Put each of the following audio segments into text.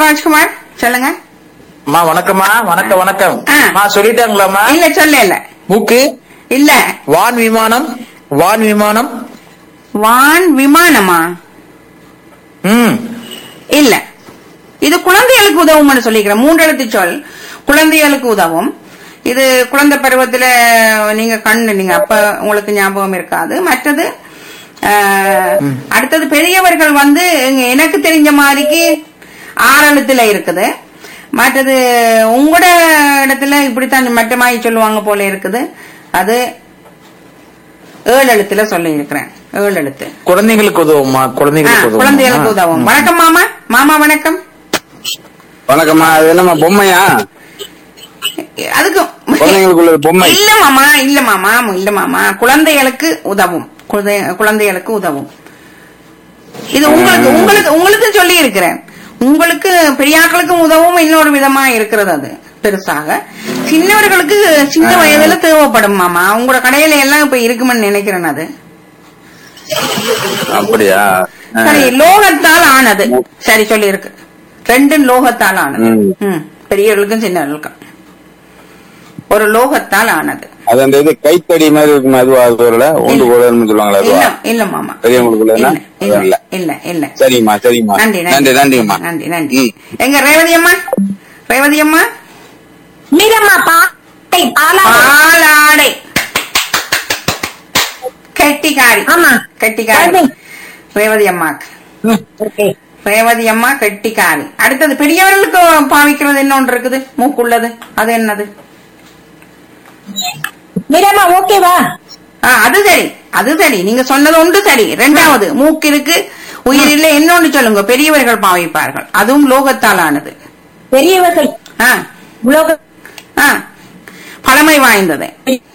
ராஜ்குமார் சொல்லுங்க அம்மா வணக்கம்மா வணக்கம் வணக்கம் ஆ. அம்மா சொல்லிட்டாங்களாம்மா இல்ல சொல்ல இல்ல மூக்கு இல்ல வான் விமானம் வான் விமானம் வான் விமானமா ம் இல்ல இது குழந்தைகளுக்கு உதவும்னு சொல்லிக்கிறேன் மூன்றெழுத்து சொல் குழந்தைகளுக்கு உதவும் இது குழந்தை பருவத்துல நீங்க கண்ணு நீங்க அப்ப உங்களுக்கு ஞாபகம் இருக்காது மற்றது ஆஹ், அடுத்தது பெரியவர்கள் வந்து எங்க- எனக்கு தெரிஞ்ச மாதிரிக்கு ஆறெழுத்துல இருக்குது மற்றது உங்களோட இடத்துல இப்படித்தான் மட்டமாயி சொல்லுவாங்க போல இருக்குது அது ஏழு எழுத்துல சொல்லி இருக்கிறேன் ஏழு எழுத்து குழந்தைங்களுக்கு உதவுமா ஆ, குழந்தைங்களுக்கு உதவும் குழந்தைகளுக்கு உதவும் வணக்கம் மாமா மாமா வணக்கம் வணக்கம்மா அது என்னம்மா பொம்மையா அதுக்கு குழந்தைங்களுக்குள்ள பொம்மை இல்ல மாமா இல்ல மாமா இல்ல மாமா குழந்தைகளுக்கு உதவும் குழந்தை- குழந்தைகளுக்கு உதவும் இது உங்களுக்கு உங்களுக்கு உங்களுக்கு சொல்லி இருக்கிறேன் உங்களுக்கு பெரியாக்களுக்கும் உதவும் இன்னொரு விதமா இருக்கிறது அது பெருசாக சின்னவர்களுக்கு சின்ன வயதுல தேவைப்படும் மாமா உங்களோட கடையில எல்லாம் இப்ப இருக்குமென்னு நினைக்கிறேன் அது அப்படியா ஆ. சரி லோகத்தால் ஆனது சரி சொல்லி இருக்கு ரெண்டும் லோகத்தால் ஆனது ம். ம், பெரியவர்களுக்கும் சின்னவர்களுக்கும் ஒரு லோகத்தால் ஆனது அது அந்த இது கைத்தடி மாதிரி இருக்குமா அதுவா அது வரல ஒன்று கோலன்னு சொல்லுவாங்களா இல்ல அதுவா இல்ல மாமா பெரியவங்களுக்குள்ள இல்ல என்ன? இல்ல இல்ல. இல்ல இல்ல சரிம்மா சரிம்மா நன்றி நன்றி நன்றிம்மா நன்றி நன்றி ம். எங்க ரேவதி அம்மா ரேவதி அம்மா மீரம்மா பாட்டை பாலாடை பாலாடை கெட்டிக்காரி ஆமா. கெட்டிக்காரி சரி. ரேவதி அம்மாக்கு ம், ஓகே ரேவதி அம்மா கெட்டிக்காரி அடுத்தது பெரியவர்களுக்கு பாவிக்கிறது இன்னொன்று இருக்குது மூக்குள்ளது அது என்னது மீரம்மா ஓகேவா ஆ, அது சரி அது சரி நீங்க சொன்னது ஒன்று சரி ரெண்டாவது மூக்கு இருக்கு உயிரில்லை இன்னொன்று சொல்லுங்க பெரியவர்கள் பாவிப்பார்கள் அதுவும் லோகத்தால் ஆனது பெரியவர்கள் ஆ, உலக ஆ, பழமை வாய்ந்தது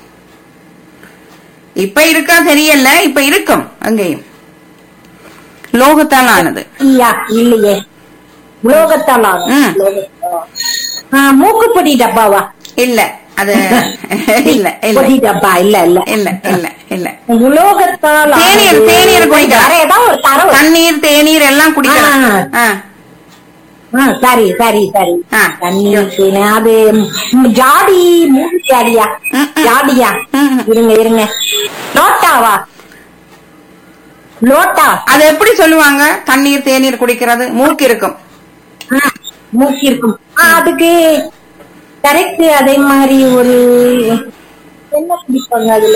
இப்ப இருக்கா தெரியல இப்ப இருக்கும் அங்கேயும் லோகத்தால் ஆனது ஐயா இல்லையே உலோகத்தால் ம். மூக்குப்பொடி டப்பாவா இல்ல அது இல்ல இல்ல பொடி டப்பா இல்ல இல்ல இல்ல இல்ல இல்ல உலோகத்தால் தேநீர், ஆனது. தேநீர் குடிக்கலாம். வேற ஏதாவது ஒரு தரவு தண்ணீர் தேநீர் எல்லாம் குடிக்கலாம் ஆ. ஆ, ஆ, சரி சரி சரி ஆ. தண்ணீர் தேனு, அது ம், ஜாடி மூணு ஜாடியா ம், ம். ஜாடியா ம், ம். இருங்க இருங்க லோட்டாவா லோட்டா அது எப்படி சொல்லுவாங்க தண்ணீர் தேநீர் குடிக்கிறது மூக்கு இருக்கும் ஆ, மூக்கு இருக்கும் ஆ, அதுக்கு கரெக்ட் அதே மாதிரி ஒரு என்ன குடிப்பாங்க அதுல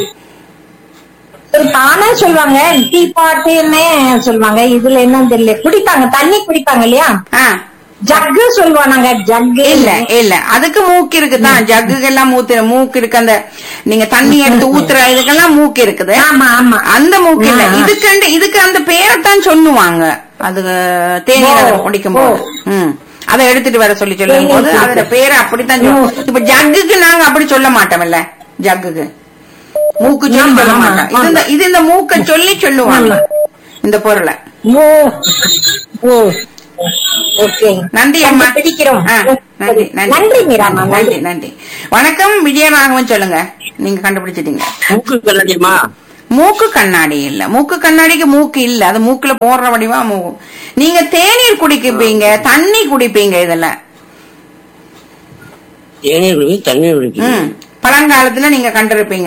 ஒரு தானே சொல்லுவாங்க டீ பாட்டுன்னு சொல்லுவாங்க இதுல என்னன்னு தெரியல குடிப்பாங்க தண்ணி குடிப்பாங்க இல்லையா ஆ, ஜக்கு சொல்லுவாங்க ஜக்கு இல்ல இல்ல அதுக்கு மூக்கு இருக்குதான் ஜக்குக்கு எல்லாம் மூத்து மூக்கு இருக்கு அந்த நீங்க தண்ணி எடுத்து ஊத்துற இதுக்கெல்லாம் மூக்கு இருக்குது ஆமா ஆமா அந்த மூக்கு இல்ல ஆ. இதுக்கு இதுக்கு அந்த பேரைத்தான் சொல்லுவாங்க அது தேநீர் அதை ஓ, குடிக்கும் போது ம் அதை எடுத்துட்டு வர சொல்லி சொல்லும் போது தேநீர் அதோட பேரை அப்படித்தான் சொல்லுவோம் இப்ப ஜக்குக்கு நாங்க அப்படி சொல்ல மாட்டோம்ல ஜக்குக்கு மூக்கு சொல்லி ஆமா, சொல்ல ஆமா, மாட்டோம் இது இந்த இது இந்த மூக்க சொல்லி சொல்லுவாங்க ஆமா. இந்த பொருளை ஓ ஓ ஓகே நன்றி அம்மா பிடிக்கிறோம் ஆ, நன்றி நன்றி நன்றி மீராமா நன்றி நன்றி வணக்கம் விஜயராகவன் சொல்லுங்க நீங்க கண்டுபிடிச்சிட்டீங்க மூக்கு கண்ணாடிமா மூக்கு கண்ணாடி இல்ல மூக்கு கண்ணாடிக்கு மூக்கு இல்ல அது மூக்குல போடுற வடிவா மூக்கு நீங்க தேநீர் குடிப்பீங்க தண்ணி குடிப்பீங்க இதுல தேநீர் குடிக்கு தண்ணீர் குடிக்கு ம் பழங்காலத்துல நீங்க கண்டிருப்பீங்க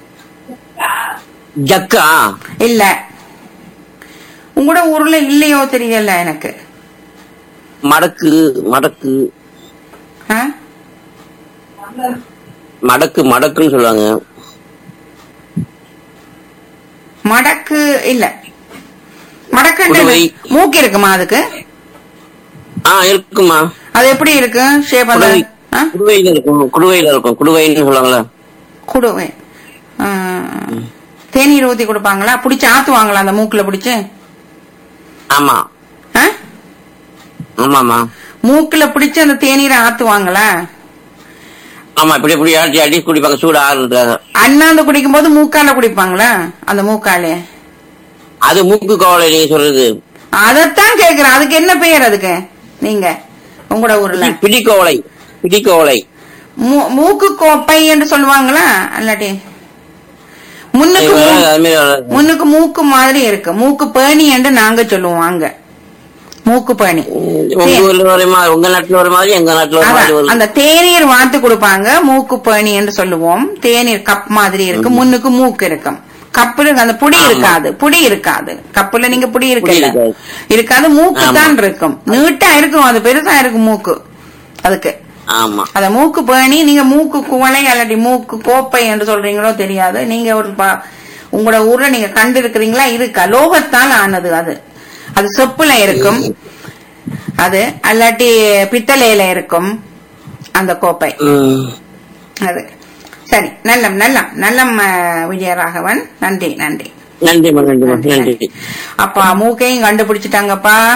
ஜக்கா இல்ல உங்களோட ஊர்ல இல்லையோ தெரியல எனக்கு மடக்கு மடக்கு ஆ? மடக்கு மடக்குன்னு சொல்லுவாங்க மடக்கு இல்ல மடக்கு குடுவை. மூக்கு இருக்குமா அதுக்கு ஆ இருக்குமா அது எப்படி இருக்கு ஷேப் அந்த குடுவை ஆ? குடுவையில இருக்கும் குடுவையில இருக்கும் குடுவைன்னு சொல்லுவாங்களா குடுவை ஆ. தேநீர் ஊத்தி கொடுப்பாங்களா புடிச்சு ஆத்துவாங்களா அந்த மூக்குல புடிச்சு ஆமா ஆ? ஆமாமா மூக்குல பிடிச்சு அந்த தேநீரை ஆத்துவாங்களா ஆமா இப்படி இப்படி ஆட்டி ஆட்டி குடிப்பாங்க சூடு ஆறுறதுக்காக அண்ணாந்து குடிக்கும் போது மூக்கால குடிப்பாங்களா அந்த மூக்காலே அது மூக்கு கோவலை நீங்க சொல்றது அதத்தான் கேக்குறேன் அதுக்கு என்ன பெயர் அதுக்கு நீங்க உங்களோட ஊர்ல பிடிக்கோவலை பிடிக்கோவலை மூ- மூக்கு கோப்பை என்று சொல்லுவாங்களா இல்லாட்டி முன்னுக்கு மூ- அது மாதிரி வராது. முன்னுக்கு மூக்கு மாதிரி இருக்கு மூக்கு பேணி என்று நாங்க சொல்லுவோம் அங்க மூக்கு பேணி உங்க ஊர்ல ஒரு மாதிரி உங்க நாட்டுல ஒரு மாதிரி எங்க நாட்டுல ஒரு மாதிரி அதான், ஒரு அந்த தேநீர் வாத்து கொடுப்பாங்க மூக்கு பேணி என்று சொல்லுவோம் தேநீர் கப் மாதிரி இருக்கு முன்னுக்கு மூக்கு இருக்கும் கப்புல அந்த புடி இருக்காது புடி இருக்காது கப்புல நீங்க புடி இருக்கல புடி இருக்காது. இருக்காது மூக்கு ஆமா. தான் இருக்கும் நீட்டா இருக்கும் அது பெருசா இருக்கும் மூக்கு அதுக்கு ஆமா அத மூக்கு பேணி நீங்க மூக்கு குவளை அல்லாட்டி மூக்கு கோப்பை என்று சொல்றீங்களோ தெரியாது நீங்க ஒரு ப- உங்களோட ஊர்ல நீங்க கண்டு இருக்கிறீங்களா இருக்கா லோகத்தால் ஆனது அது அது செப்புல இருக்கும் அது அல்லாட்டி பித்தளையில இருக்கும் அந்த கோப்பை ம். அது சரி நல்லம் நல்லம் நல்லம் அஹ், விஜயராகவன் நன்றி நன்றி நன்றிம்மா நன்றிம்மா நன்றி அப்பா மூக்கையும் கண்டுபிடிச்சிட்டாங்கப்பா